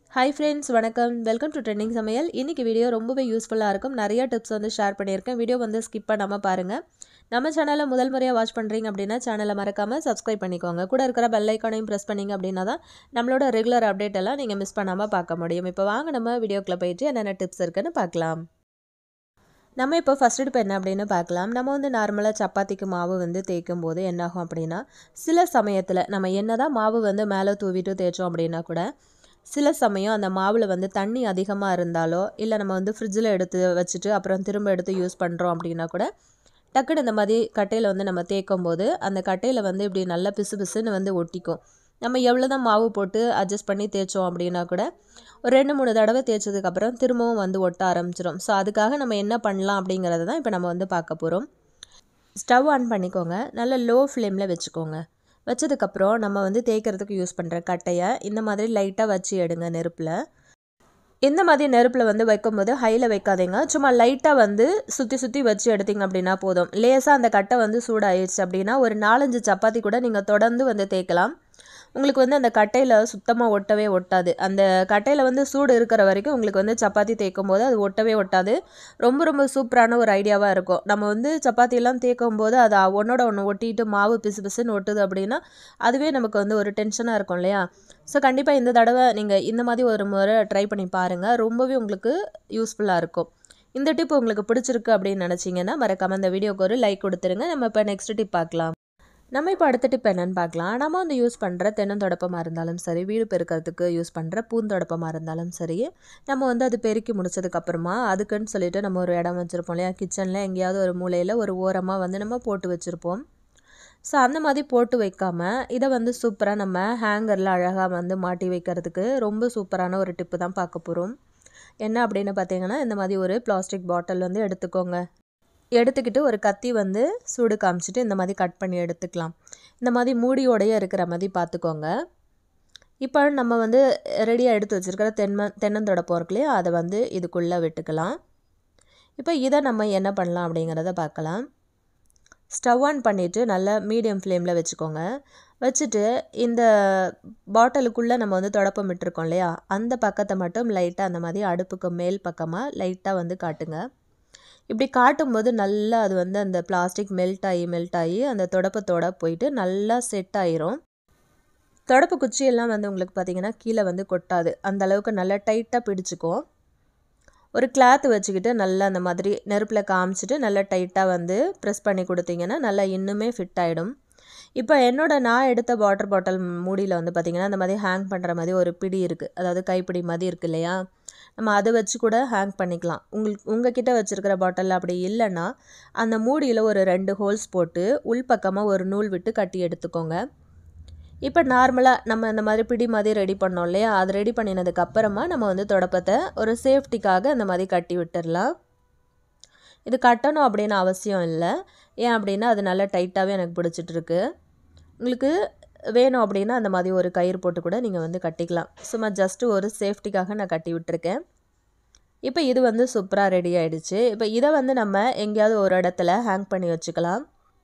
hi friends வணக்கம் welcome to trending சமையல் இன்றைக்கி வீடியோ ரொம்பவே யூஸ்ஃபுல்லாக இருக்கும் நிறைய டிப்ஸ் வந்து ஷேர் பண்ணியிருக்கேன் வீடியோ வந்து ஸ்கிப் பண்ணாமல் பாருங்கள் நம்ம சேனலை முதல் முறையாக வாட்ச் பண்ணுறீங்க அப்படின்னா சேனலை மறக்காமல் சப்ஸ்கிரைப் பண்ணிக்கோங்க கூட இருக்கிற பெல் ஐக்கானையும் ப்ரெஸ் பண்ணிங்க அப்படின்னா தான் நம்மளோட ரெகுலர் அப்டேட் எல்லாம் நீங்கள் மிஸ் பண்ணாமல் பார்க்க முடியும் இப்போ வாங்க நம்ம வீடியோக்குள்ளே போயிட்டு என்னென்ன டிப்ஸ் இருக்குன்னு பார்க்கலாம் நம்ம இப்போ ஃபஸ்ட் டிப் என்ன அப்படின்னு பார்க்கலாம் நம்ம வந்து நார்மலாக சப்பாத்திக்கு மாவு வந்து தேய்க்கும் போது என்னாகும் அப்படின்னா சில சமயத்தில் நம்ம என்ன தான் மாவு வந்து மேலே தூவிட்டு தேய்ச்சோம் அப்படின்னா கூட சில சமயம் அந்த மாவில் வந்து தண்ணி அதிகமாக இருந்தாலோ இல்லை நம்ம வந்து ஃப்ரிட்ஜில் எடுத்து வச்சுட்டு அப்புறம் திரும்ப எடுத்து யூஸ் பண்ணுறோம் அப்படின்னா கூட டக்குன்னு இந்த மாதிரி கட்டையில் வந்து நம்ம தேய்க்கும் போது அந்த கட்டையில் வந்து இப்படி நல்லா பிசு பிசுன்னு வந்து ஒட்டிக்கும் நம்ம எவ்வளோ தான் மாவு போட்டு அட்ஜஸ்ட் பண்ணி தேய்ச்சோம் அப்படின்னா கூட ஒரு ரெண்டு மூணு தடவை தேய்ச்சதுக்கப்புறம் திரும்பவும் வந்து ஒட்ட ஆரம்பிச்சிடும் ஸோ அதுக்காக நம்ம என்ன பண்ணலாம் அப்படிங்கிறத தான் இப்போ நம்ம வந்து பார்க்க போகிறோம் ஸ்டவ் ஆன் பண்ணிக்கோங்க நல்லா லோ ஃப்ளேமில் வச்சுக்கோங்க வச்சதுக்கப்புறம் நம்ம வந்து தேய்க்கிறதுக்கு யூஸ் பண்ணுற கட்டையை இந்த மாதிரி லைட்டாக வச்சு எடுங்க நெருப்பில் இந்த மாதிரி நெருப்பில் வந்து வைக்கும்போது ஹையில் வைக்காதீங்க சும்மா லைட்டாக வந்து சுற்றி சுற்றி வச்சு எடுத்தீங்க அப்படின்னா போதும் லேசாக அந்த கட்டை வந்து சூடாயிடுச்சு அப்படின்னா ஒரு நாலஞ்சு சப்பாத்தி கூட நீங்கள் தொடர்ந்து வந்து தேய்க்கலாம் உங்களுக்கு வந்து அந்த கட்டையில் சுத்தமாக ஒட்டவே ஒட்டாது அந்த கட்டையில் வந்து சூடு இருக்கிற வரைக்கும் உங்களுக்கு வந்து சப்பாத்தி தேய்க்கும் போது அது ஒட்டவே ஒட்டாது ரொம்ப ரொம்ப சூப்பரான ஒரு ஐடியாவாக இருக்கும் நம்ம வந்து சப்பாத்தியெல்லாம் தேய்க்கும் போது அது ஒன்றோட ஒன்று ஒட்டிட்டு மாவு பிசு பிசுன்னு ஒட்டுது அப்படின்னா அதுவே நமக்கு வந்து ஒரு டென்ஷனாக இருக்கும் இல்லையா ஸோ கண்டிப்பாக இந்த தடவை நீங்கள் இந்த மாதிரி ஒரு முறை ட்ரை பண்ணி பாருங்கள் ரொம்பவே உங்களுக்கு யூஸ்ஃபுல்லாக இருக்கும் இந்த டிப் உங்களுக்கு பிடிச்சிருக்கு அப்படின்னு நினச்சிங்கன்னா மறக்காமல் இந்த வீடியோக்கு ஒரு லைக் கொடுத்துருங்க நம்ம இப்போ நெக்ஸ்ட் டிப் பார்க்கலாம் நம்ம இப்போ அடுத்த டிப் என்னென்னு பார்க்கலாம் நம்ம வந்து யூஸ் பண்ணுற தென்னந்தொடப்பமாக இருந்தாலும் சரி வீடு பெருக்கிறதுக்கு யூஸ் பண்ணுற பூந்தொடப்பமாக இருந்தாலும் சரி நம்ம வந்து அது பெருக்கி முடிச்சதுக்கப்புறமா அதுக்குன்னு சொல்லிட்டு நம்ம ஒரு இடம் வச்சுருப்போம் இல்லையா கிச்சனில் எங்கேயாவது ஒரு மூலையில் ஒரு ஓரமாக வந்து நம்ம போட்டு வச்சுருப்போம் ஸோ அந்த மாதிரி போட்டு வைக்காமல் இதை வந்து சூப்பராக நம்ம ஹேங்கரில் அழகாக வந்து மாட்டி வைக்கிறதுக்கு ரொம்ப சூப்பரான ஒரு டிப்பு தான் பார்க்க போகிறோம் என்ன அப்படின்னு பார்த்தீங்கன்னா இந்த மாதிரி ஒரு பிளாஸ்டிக் பாட்டில் வந்து எடுத்துக்கோங்க எடுத்துக்கிட்டு ஒரு கத்தி வந்து சூடு காமிச்சிட்டு இந்த மாதிரி கட் பண்ணி எடுத்துக்கலாம் இந்த மாதிரி மூடியோடையே இருக்கிற மாதிரி பார்த்துக்கோங்க இப்போ நம்ம வந்து ரெடியாக எடுத்து வச்சுருக்கிற தென்ம தென்னந்தொடப்பம் இருக்கு இல்லையா அதை வந்து இதுக்குள்ளே விட்டுக்கலாம் இப்போ இதை நம்ம என்ன பண்ணலாம் அப்படிங்கிறத பார்க்கலாம் ஸ்டவ் ஆன் பண்ணிவிட்டு நல்லா மீடியம் ஃப்ளேமில் வச்சுக்கோங்க வச்சுட்டு இந்த பாட்டிலுக்குள்ளே நம்ம வந்து தொடப்பம் விட்டுருக்கோம் இல்லையா அந்த பக்கத்தை மட்டும் லைட்டாக அந்த மாதிரி அடுப்புக்கு மேல் பக்கமாக லைட்டாக வந்து காட்டுங்க இப்படி காட்டும்போது நல்லா அது வந்து அந்த பிளாஸ்டிக் மெல்ட் ஆகி மெல்ட் ஆகி அந்த தொடப்பத்தோட போயிட்டு நல்லா செட் ஆயிரும் தொடப்பு குச்சியெல்லாம் வந்து உங்களுக்கு பார்த்திங்கன்னா கீழே வந்து கொட்டாது அந்த அளவுக்கு நல்லா டைட்டாக பிடிச்சிக்கும் ஒரு கிளாத் வச்சுக்கிட்டு நல்லா அந்த மாதிரி நெருப்பில் காமிச்சிட்டு நல்லா டைட்டாக வந்து ப்ரெஸ் பண்ணி கொடுத்தீங்கன்னா நல்லா இன்னுமே ஃபிட் ஆகிடும் இப்போ என்னோட நான் எடுத்த வாட்டர் பாட்டில் மூடியில் வந்து பார்த்திங்கன்னா அந்த மாதிரி ஹேங் பண்ணுற மாதிரி ஒரு பிடி இருக்குது அதாவது கைப்பிடி மாதிரி இருக்குது இல்லையா நம்ம அதை வச்சு கூட ஹேங் பண்ணிக்கலாம் உங்களுக்கு உங்கள் கிட்டே வச்சுருக்கிற பாட்டில் அப்படி இல்லைன்னா அந்த மூடியில் ஒரு ரெண்டு ஹோல்ஸ் போட்டு உள்பக்கமாக ஒரு நூல் விட்டு கட்டி எடுத்துக்கோங்க இப்போ நார்மலாக நம்ம இந்த மாதிரி பிடி மாதிரி ரெடி பண்ணோம் இல்லையா அது ரெடி பண்ணினதுக்கு அப்புறமா நம்ம வந்து தொடப்பத்தை ஒரு சேஃப்டிக்காக அந்த மாதிரி கட்டி விட்டுடலாம் இது கட்டணும் அப்படின்னு அவசியம் இல்லை ஏன் அப்படின்னா அது நல்லா டைட்டாகவே எனக்கு பிடிச்சிட்ருக்கு உங்களுக்கு வேணும் அப்படின்னா அந்த மாதிரி ஒரு கயிறு போட்டு கூட நீங்கள் வந்து கட்டிக்கலாம் சும்மா ஜஸ்ட்டு ஒரு சேஃப்டிக்காக நான் கட்டி விட்டுருக்கேன் இப்போ இது வந்து சூப்பராக ரெடி ஆகிடுச்சு இப்போ இதை வந்து நம்ம எங்கேயாவது ஒரு இடத்துல ஹேங் பண்ணி வச்சுக்கலாம்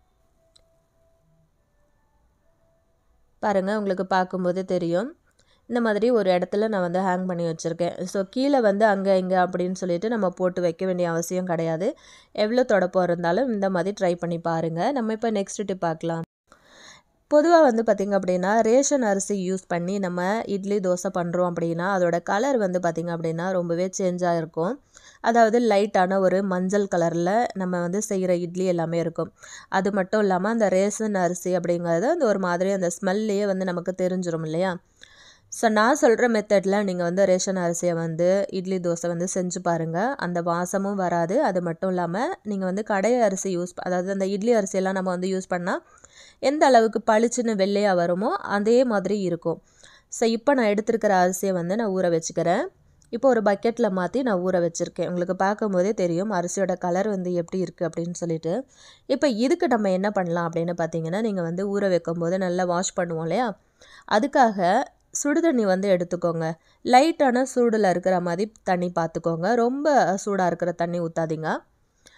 பாருங்கள் உங்களுக்கு பார்க்கும்போது தெரியும் இந்த மாதிரி ஒரு இடத்துல நான் வந்து ஹேங் பண்ணி வச்சுருக்கேன் ஸோ கீழே வந்து அங்கே இங்கே அப்படின்னு சொல்லிட்டு நம்ம போட்டு வைக்க வேண்டிய அவசியம் கிடையாது எவ்வளோ தொடப்பம் இருந்தாலும் இந்த மாதிரி ட்ரை பண்ணி பாருங்கள் நம்ம இப்போ நெக்ஸ்ட் டிப் பார்க்கலாம் பொதுவாக வந்து பார்த்திங்க அப்படின்னா ரேஷன் அரிசி யூஸ் பண்ணி நம்ம இட்லி தோசை பண்ணுறோம் அப்படின்னா அதோட கலர் வந்து பார்த்திங்க அப்படின்னா ரொம்பவே சேஞ்சாக இருக்கும் அதாவது லைட்டான ஒரு மஞ்சள் கலரில் நம்ம வந்து செய்கிற இட்லி எல்லாமே இருக்கும் அது மட்டும் இல்லாமல் அந்த ரேஷன் அரிசி அப்படிங்கிறது அந்த ஒரு மாதிரி அந்த ஸ்மெல்லையே வந்து நமக்கு தெரிஞ்சிடும் இல்லையா ஸோ நான் சொல்கிற மெத்தடில் நீங்கள் வந்து ரேஷன் அரிசியை வந்து இட்லி தோசை வந்து செஞ்சு பாருங்கள் அந்த வாசமும் வராது அது மட்டும் இல்லாமல் நீங்கள் வந்து கடை அரிசி யூஸ் அதாவது அந்த இட்லி அரிசியெல்லாம் நம்ம வந்து யூஸ் பண்ணால் எந்த அளவுக்கு பளிச்சுன்னு வெள்ளையாக வருமோ அதே மாதிரி இருக்கும் ஸோ இப்போ நான் எடுத்துருக்கிற அரிசியை வந்து நான் ஊற வச்சுக்கிறேன் இப்போ ஒரு பக்கெட்டில் மாற்றி நான் ஊற வச்சுருக்கேன் உங்களுக்கு பார்க்கும்போதே தெரியும் அரிசியோட கலர் வந்து எப்படி இருக்குது அப்படின்னு சொல்லிட்டு இப்போ இதுக்கு நம்ம என்ன பண்ணலாம் அப்படின்னு பார்த்தீங்கன்னா நீங்கள் வந்து ஊற வைக்கும்போது நல்லா வாஷ் பண்ணுவோம் இல்லையா அதுக்காக சுடு தண்ணி வந்து எடுத்துக்கோங்க லைட்டான சூடில் இருக்கிற மாதிரி தண்ணி பார்த்துக்கோங்க ரொம்ப சூடாக இருக்கிற தண்ணி ஊற்றாதீங்க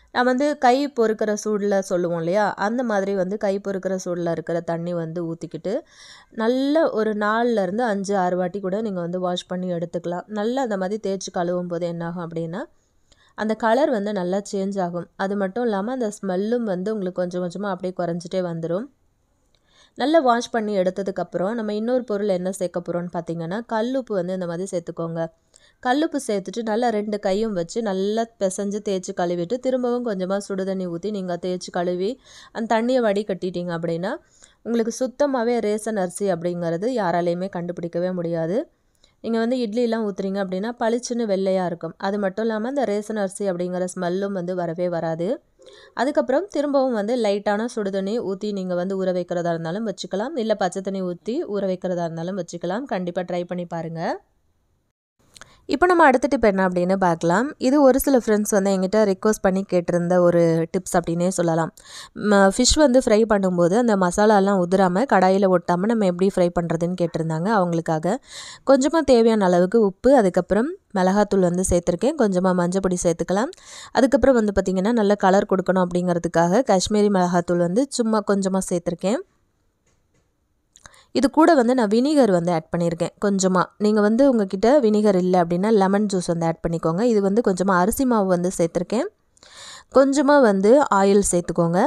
நான் வந்து கை பொறுக்கிற சூடில் சொல்லுவோம் இல்லையா அந்த மாதிரி வந்து கை பொறுக்கிற சூடில் இருக்கிற தண்ணி வந்து ஊற்றிக்கிட்டு நல்ல ஒரு நாலுலேருந்து அஞ்சு ஆறு வாட்டி கூட நீங்கள் வந்து வாஷ் பண்ணி எடுத்துக்கலாம் நல்லா அந்த மாதிரி தேய்ச்சி கழுவும் போது என்னாகும் அப்படின்னா அந்த கலர் வந்து நல்லா சேஞ்ச் ஆகும் அது மட்டும் இல்லாமல் அந்த ஸ்மெல்லும் வந்து உங்களுக்கு கொஞ்சம் கொஞ்சமாக அப்படியே குறைஞ்சிட்டே வந்துடும் நல்லா வாஷ் பண்ணி எடுத்ததுக்கப்புறம் நம்ம இன்னொரு பொருள் என்ன சேர்க்க போகிறோம்னு பார்த்தீங்கன்னா கல்லுப்பு வந்து இந்த மாதிரி சேர்த்துக்கோங்க கல்லுப்பு சேர்த்துட்டு நல்லா ரெண்டு கையும் வச்சு நல்லா பிசைஞ்சு தேய்ச்சி கழுவிட்டு திரும்பவும் கொஞ்சமாக சுடு தண்ணி ஊற்றி நீங்கள் தேய்ச்சி கழுவி அந்த தண்ணியை வடி கட்டிட்டீங்க அப்படின்னா உங்களுக்கு சுத்தமாகவே ரேசன் அரிசி அப்படிங்கிறது யாராலையுமே கண்டுபிடிக்கவே முடியாது நீங்கள் வந்து இட்லிலாம் ஊற்றுறீங்க அப்படின்னா பளிச்சுன்னு வெள்ளையாக இருக்கும் அது மட்டும் இல்லாமல் இந்த ரேசன் அரிசி அப்படிங்கிற ஸ்மெல்லும் வந்து வரவே வராது அதுக்கப்புறம் திரும்பவும் வந்து லைட்டான சுடு தண்ணி ஊற்றி நீங்கள் வந்து ஊற வைக்கிறதா இருந்தாலும் வச்சுக்கலாம் இல்லை பச்சை தண்ணி ஊற்றி ஊற வைக்கிறதா இருந்தாலும் வச்சுக்கலாம் கண்டிப்பாக ட்ரை பண்ணி பாருங்கள் இப்போ நம்ம அடுத்த டிப் என்ன அப்படின்னு பார்க்கலாம் இது ஒரு சில ஃப்ரெண்ட்ஸ் வந்து எங்கிட்ட ரிக்வஸ்ட் பண்ணி கேட்டிருந்த ஒரு டிப்ஸ் அப்படின்னே சொல்லலாம் ஃபிஷ் வந்து ஃப்ரை பண்ணும்போது அந்த மசாலாலாம் உதிராமல் கடாயில் ஒட்டாமல் நம்ம எப்படி ஃப்ரை பண்ணுறதுன்னு கேட்டிருந்தாங்க அவங்களுக்காக கொஞ்சமாக தேவையான அளவுக்கு உப்பு அதுக்கப்புறம் மிளகாத்தூள் வந்து சேர்த்துருக்கேன் கொஞ்சமாக மஞ்சள் பொடி சேர்த்துக்கலாம் அதுக்கப்புறம் வந்து பார்த்திங்கன்னா நல்ல கலர் கொடுக்கணும் அப்படிங்கிறதுக்காக காஷ்மீரி மிளகாத்தூள் வந்து சும்மா கொஞ்சமாக சேர்த்துருக்கேன் இது கூட வந்து நான் வினிகர் வந்து ஆட் பண்ணியிருக்கேன் கொஞ்சமாக நீங்கள் வந்து உங்ககிட்ட வினிகர் இல்லை அப்படின்னா லெமன் ஜூஸ் வந்து ஆட் பண்ணிக்கோங்க இது வந்து கொஞ்சமாக அரிசி மாவு வந்து சேர்த்துருக்கேன் கொஞ்சமாக வந்து ஆயில் சேர்த்துக்கோங்க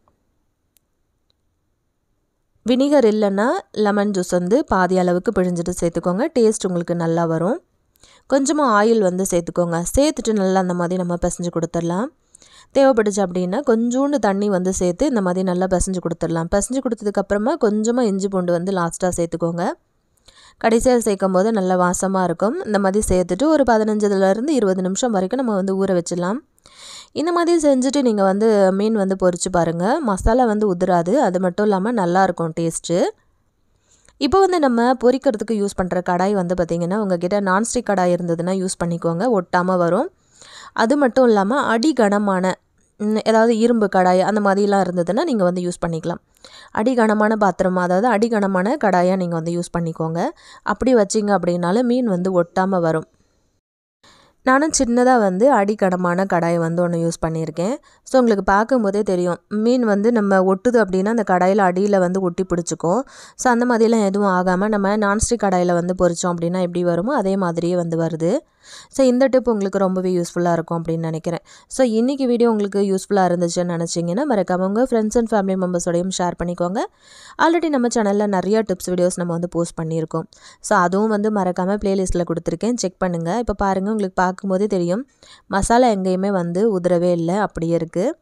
வினிகர் இல்லைன்னா லெமன் ஜூஸ் வந்து பாதி அளவுக்கு பிழிஞ்சிட்டு சேர்த்துக்கோங்க டேஸ்ட் உங்களுக்கு நல்லா வரும் கொஞ்சமாக ஆயில் வந்து சேர்த்துக்கோங்க சேர்த்துட்டு நல்லா அந்த மாதிரி நம்ம பிசைஞ்சு கொடுத்துடலாம் தேவைப்பட்டுச்சு அப்படின்னா கொஞ்சோண்டு தண்ணி வந்து சேர்த்து இந்த மாதிரி நல்லா பிசைஞ்சு கொடுத்துடலாம் பிசைஞ்சு கொடுத்ததுக்கப்புறமா கொஞ்சமாக இஞ்சி பூண்டு வந்து லாஸ்ட்டாக சேர்த்துக்கோங்க கடைசியாக சேர்க்கும் போது நல்லா வாசமாக இருக்கும் இந்த மாதிரி சேர்த்துட்டு ஒரு பதினஞ்சுலேருந்து இருபது நிமிஷம் வரைக்கும் நம்ம வந்து ஊற வச்சிடலாம் இந்த மாதிரி செஞ்சுட்டு நீங்கள் வந்து மீன் வந்து பொரிச்சு பாருங்கள் மசாலா வந்து உதிராது அது மட்டும் இல்லாமல் நல்லாயிருக்கும் டேஸ்ட்டு இப்போ வந்து நம்ம பொரிக்கிறதுக்கு யூஸ் பண்ணுற கடாய் வந்து பார்த்திங்கன்னா உங்ககிட்ட நான்ஸ்டிக் கடாய் இருந்ததுன்னா யூஸ் பண்ணிக்கோங்க ஒட்டாமல் வரும் அது மட்டும் இல்லாமல் அடி கனமான ஏதாவது இரும்பு கடாய் அந்த மாதிரிலாம் இருந்ததுன்னா நீங்கள் வந்து யூஸ் பண்ணிக்கலாம் அடி கனமான பாத்திரம் அதாவது அடி கனமான கடாயாக நீங்கள் வந்து யூஸ் பண்ணிக்கோங்க அப்படி வச்சிங்க அப்படின்னாலும் மீன் வந்து ஒட்டாமல் வரும் நானும் சின்னதாக வந்து அடிக்கடமான கடாயை வந்து ஒன்று யூஸ் பண்ணியிருக்கேன் ஸோ உங்களுக்கு பார்க்கும்போதே தெரியும் மீன் வந்து நம்ம ஒட்டுது அப்படின்னா அந்த கடாயில் அடியில் வந்து ஒட்டி பிடிச்சிக்கும் ஸோ அந்த மாதிரிலாம் எதுவும் ஆகாமல் நம்ம நான்ஸ்டிக் கடாயில் வந்து பொரித்தோம் அப்படின்னா எப்படி வருமோ அதே மாதிரியே வந்து வருது ஸோ இந்த டிப் உங்களுக்கு ரொம்பவே யூஸ்ஃபுல்லாக இருக்கும் அப்படின்னு நினைக்கிறேன் ஸோ இன்றைக்கி வீடியோ உங்களுக்கு யூஸ்ஃபுல்லாக இருந்துச்சுன்னு நினச்சிங்கன்னா மறக்காம உங்கள் ஃப்ரெண்ட்ஸ் அண்ட் ஃபேமிலி மெம்பர்ஸோடையும் ஷேர் பண்ணிக்கோங்க ஆல்ரெடி நம்ம சேனலில் நிறைய டிப்ஸ் வீடியோஸ் நம்ம வந்து போஸ்ட் பண்ணியிருக்கோம் ஸோ அதுவும் வந்து மறக்காமல் ப்ளேலிஸ்ட்டில் கொடுத்துருக்கேன் செக் பண்ணுங்கள் இப்போ பாருங்கள் உங்களுக்கு பார்க்கும்போதே தெரியும் மசாலா எங்கேயுமே வந்து உதிரவே இல்லை அப்படியே இருக்குது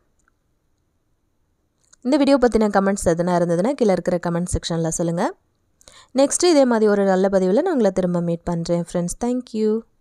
இந்த வீடியோ பற்றின கமெண்ட்ஸ் எதுனா இருந்ததுன்னா கீழே இருக்கிற கமெண்ட் செக்ஷனில் சொல்லுங்கள் நெக்ஸ்ட்டு இதே மாதிரி ஒரு நல்ல பதிவில் நான் உங்களை திரும்ப மீட் பண்ணுறேன் ஃப்ரெண்ட்ஸ் தேங்க்யூ